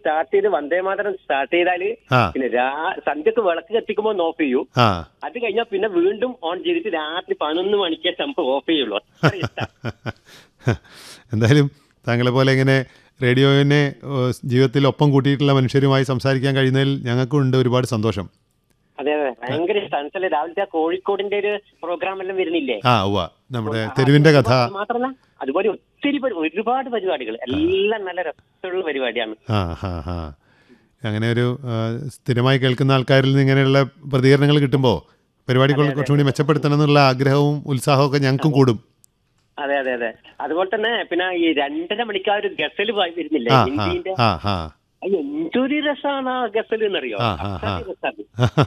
Start ചെയ്ത് വന്ദേ Mataram start ചെയ്താല് ആ പിന്നെ രാ സന്ധ്യക്ക് വിളക്ക് കത്തിക്കുമ്പോൾ ഒന്ന് ഓഫ് ചെയ്യൂ ആ അത് കഴിഞ്ഞാൽ പിന്നെ വീണ്ടും ഓൺ ചെയ്തിട്ട് രാത്രി പതിനൊന്ന് മണിക്കേ നമുക്ക് ഓഫ് ചെയ്യുള്ളൂ അത്ര ഇഷ്ടാ. എന്തായാലും താങ്കളെ പോലെ ഇങ്ങനെ റേഡിയോനെ ഏഹ്, ജീവിതത്തിൽ ഒപ്പം കൂട്ടിയിട്ടുള്ള മനുഷ്യരുമായി സംസാരിക്കാൻ കഴിയുന്നതിൽ ഞങ്ങൾക്കും ഉണ്ട് ഒരുപാട് സന്തോഷം അതെ അതെ ഭയങ്കര ഇഷ്ടമാണ് എന്നുവെച്ചാല് രാവിലത്തെ ആ കോഴിക്കോടിന്റെ ഒരു പ്രോഗ്രാം എല്ലാം വരുന്നില്ലേ ആ ഉവ്വ നമ്മുടെ തെരുവിന്റെ കഥ അത് മാത്രമല്ല അതുപോലെ ഒത്തിരി പരി- ഒരുപാട് പരിപാടികൾ എല്ലാം നല്ല രസമുള്ള പരിപാടിയാണ് ആ ഹാ ഹാ അങ്ങനെ ഒരു ആ, സ്ഥിരമായി കേൾക്കുന്ന ആൾക്കാരിൽ നിന്ന് ഇങ്ങനെയുള്ള പ്രതികരണങ്ങൾ കിട്ടുമ്പോൾ പരിപാടി കുറച്ചുകൂടി മെച്ചപ്പെടുത്തണം എന്നുള്ള ആഗ്രഹവും ഉത്സാഹവും ഒക്കെ ഞങ്ങൾക്കും കൂടും അതെ അതെ അതെ അതുപോലെ തന്നെ പിന്നെ ഈ രണ്ടര മണിക്ക് ആ ഒരു ഗസൽ വരുന്നില്ലേ ആ ഹാ ഹിന്ദിന്റെ ആ ഹാ അയ്യോ, എന്തൊരു രസമാണ് ആ ഗസൽ എന്നറിയോ ആ, ആ, ആ. അത്രയ്ക്ക് രസാണ്.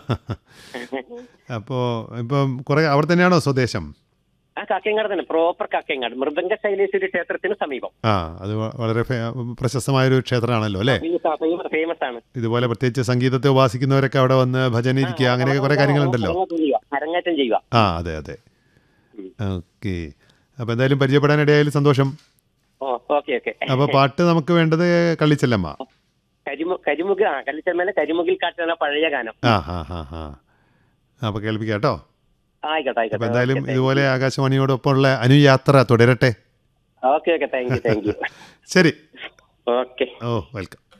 അപ്പോൾ ഇപ്പം കുറെ അവിടെ തന്നെയാണോ സ്വദേശം ആ കാക്കയങ്ങാട് തന്നെ പ്രോപ്പർ കാക്കയങ്ങാട് മൃദംഗ ശൈലേശ്വരി ക്ഷേത്രത്തിന് സമീപം ആ അത് വ- വളരെ ഫേ- പ്രശസ്തമായൊരു ക്ഷേത്രമാണല്ലോ അല്ലേ ഫേമസ് ആണ് ഇതുപോലെ പ്രത്യേകിച്ച് സംഗീതത്തെ ഉപാസിക്കുന്നവരൊക്കെ അവിടെ വന്ന് ഭജന ഇരിക്കുക അങ്ങനെയൊക്കെ കുറേ കാര്യങ്ങളുണ്ടല്ലോ അരങ്ങേറ്റം ചെയ്യുക. അരങ്ങേറ്റം ചെയ്യുക ആ അതെ അതെ ഓക്കെ അപ്പോൾ എന്തായാലും പരിചയപ്പെടാനിടയായാലും സന്തോഷം ഓ ഓക്കെ ഓക്കെ അപ്പോൾ പാട്ട് നമുക്ക് വേണ്ടത് കള്ളിച്ചെല്ലമ്മ കരിമു കരിമുഖ ആ കല്ലിച്ചമ്മേലെ കരിമുകിൽ കാട്ടുന്ന പഴയ ഗാനം ആ ഹാ ഹാ ഹാ അപ്പോൾ കേൾപ്പിക്കാം കേട്ടോ ആയിക്കോട്ടെ അപ്പോൾ ആയിക്കോട്ടെ എന്തായാലും ഇതുപോലെ ആകാശവാണിയോടൊപ്പമുള്ള അനുയാത്ര തുടരട്ടെ okay okay thank you thank you ശരി ഓക്കെ ഓ വെൽക്കം